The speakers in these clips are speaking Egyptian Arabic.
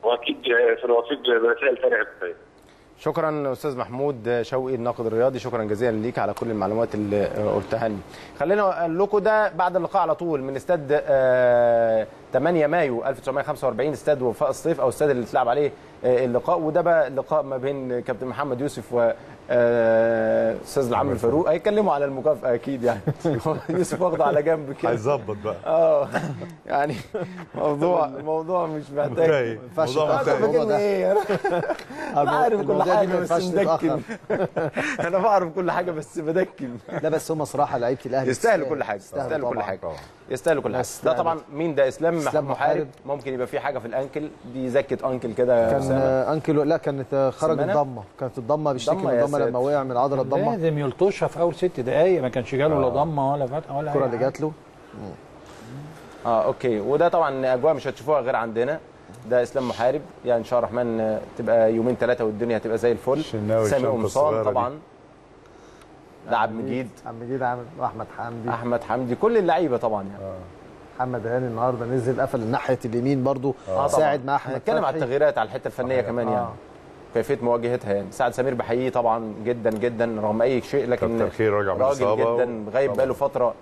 واكيد في الوسيط برسائل ثانيه هتتقال. شكرا استاذ محمود شوقي الناقد الرياضي شكرا جزيلا ليك على كل المعلومات اللي قلتها لي خلينا اقول لكم ده بعد اللقاء على طول من استاد آه 8 مايو 1945 استاد وفاء الصيف او استاد اللي اتلعب عليه آه اللقاء وده بقى لقاء ما بين كابتن محمد يوسف و استاذ العم الفاروق هيتكلموا على المكافاه اكيد يعني يوسف واخده على جنب كده هيظبط بقى اه يعني موضوع موضوع مش محتاج ما ينفعش ايه انا عارف كل حاجه بس مدكن انا بعرف كل حاجه بس بدكن لا بس هم صراحه لعيبه الاهلي يستاهلوا كل حاجه يستاهلوا كل حاجه يستاهلوا كل حاجه ده طبعا مين ده اسلام محمد محارب ممكن يبقى في حاجه في الانكل دي زكت انكل كده كان انكل لا كانت خرج الضمه كانت الضمه بيشتكي من الضمه لما وقع من العضله الضمه لازم يلطشها في اول ست دقائق ما كانش جاله لا ضمه ولا فتحه ولا الكره اللي جات له اه اوكي وده طبعا اجواء مش هتشوفوها غير عندنا ده اسلام محارب يعني ان شاء الله الرحمن تبقى يومين ثلاثه والدنيا هتبقى زي الفل سامي قمصان طبعا لاعب مجيد عبد مجيد عامل واحمد حمدي احمد حمدي كل اللعيبه طبعا يعني آه. محمد هاني النهارده نزل قفل ناحيه اليمين برضو آه ساعد مع احمد هنتكلم على التغييرات على الحته الفنيه آه. كمان يعني كيفيه مواجهتها يعني سعد سمير بحييه طبعا جدا جدا رغم اي شيء لكن راجل جدا غايب بقاله فتره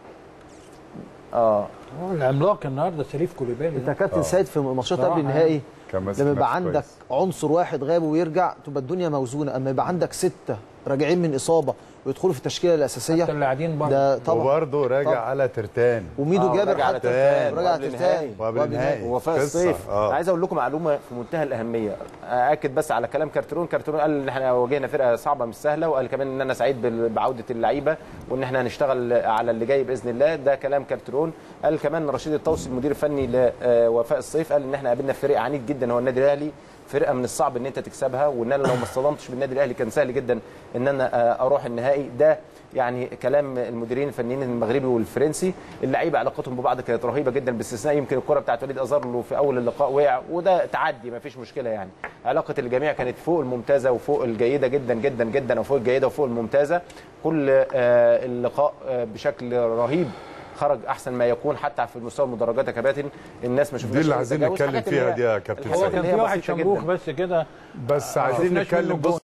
اه هو العملاق النهارده شريف كوليبالي انت كابتن آه. سيد في ماتشات قبل النهائي لما يبقى عندك كويس. عنصر واحد غاب ويرجع تبقى الدنيا موزونه اما يبقى عندك سته راجعين من اصابه ويدخلوا في التشكيله الاساسيه حتى اللاعبين برضه ده طبعا وبرضه راجع طبعا. على ترتان وميدو آه جابر حتى راجع على ترتان وقبل النهائي ووفاء الصيف آه. عايز اقول لكم معلومه في منتهى الاهميه ااكد بس على كلام كارترون كارترون قال ان احنا واجهنا فرقه صعبه مش سهله وقال كمان ان انا سعيد بعوده اللعيبه وان احنا هنشتغل على اللي جاي باذن الله ده كلام كارترون قال كمان رشيد الطوسي المدير الفني لوفاء الصيف قال ان احنا قابلنا فريق عنيد جدا هو النادي الاهلي فرقه من الصعب ان انت تكسبها وان انا لو ما اصطدمتش بالنادي الاهلي كان سهل جدا ان انا اروح النهائي ده يعني كلام المديرين الفنيين المغربي والفرنسي اللعيبه علاقتهم ببعض كانت رهيبه جدا باستثناء يمكن الكره بتاعت وليد ازار له في اول اللقاء وقع وده تعدي ما فيش مشكله يعني علاقه الجميع كانت فوق الممتازه وفوق الجيده جدا جدا جدا وفوق الجيده وفوق الممتازه كل اللقاء بشكل رهيب خرج احسن ما يكون حتى في المستوى المدرجات يا كباتن الناس ما شفناش دي اللي عايزين نتكلم فيها دي يا كابتن هو كان في واحد شمروخ بس كده بس عايزين نتكلم بص